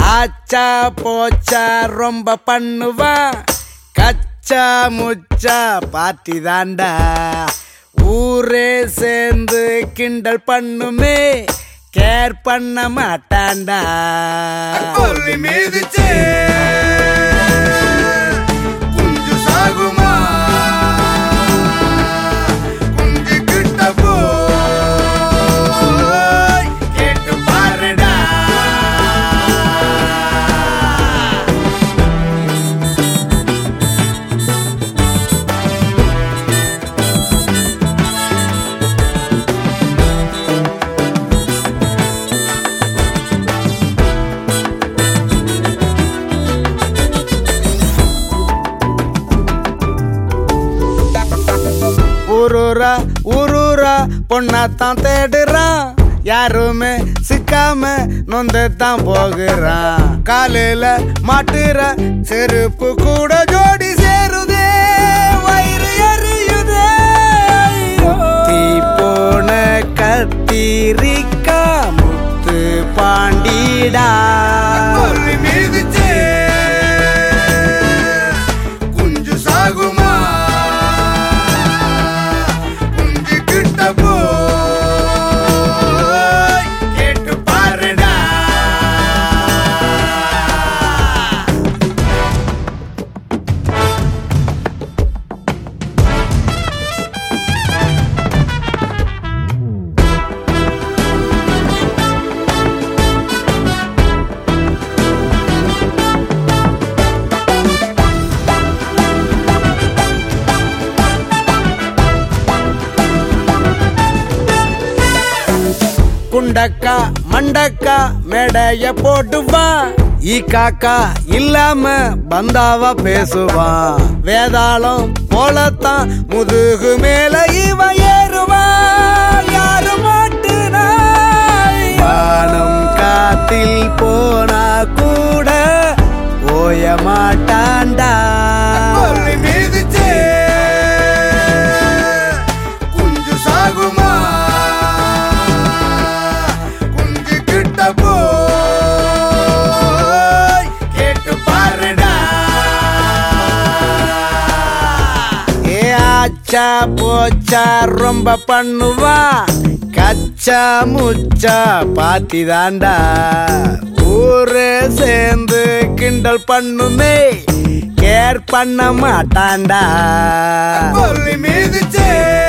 ஆச்சா போச்சா ரொம்ப பண்ணுவா கச்சா முச்சா பார்ட்டி தாண்டா ஊரே சேர்ந்து கிண்டல் பண்ணுமே கேர் பண்ண மாட்டான்டா கொல்லி மீதிச்சே குஞ்சு சாகுமா குஞ்சு கிட்ட போய் கேட்டு பாருடா ஊரூரா ஊரூரா பொண்ணாத்தான் தேடுறான் யாருமே சிக்காம நொந்து தான் போகிறான் காலையில மாட்டுற செருப்பு கூட ஜோடி சேருதே வயிறு எரியுதே தீ போன கத்திரிக்கா முத்து பாண்டிடா கொல்லி மீதிச்சே குஞ்சு சாகுமா குஞ்சு கிட்ட போய் கேட்டு பாருடா குண்டக்கா மண்டக்கா மேடைய போட்டுவான் ஈ காக்கா இல்லாம பந்தாவா பேசுவான் வேதாளம் போலத்தான் முதுகு மேல இவன் ஏறுவான் யாரு மாட்டுனா வானம் காத்தில் போனா கூட ஓய மாட்டான்டா கொல்லி மீதிச்சே குஞ்சு சாகுமா குஞ்சு கிட்ட போய் கேட்டு பாருடா ஏ ஆச்சா போச்சா ரொம்ப பண்ணுவா கச்சா முச்சா பாத்தி தாண்டா ஊரே சேர்ந்து கிண்டல் பண்ணுமே கேர் பண்ண மாட்டான்டா கொல்லி மீதிச்சே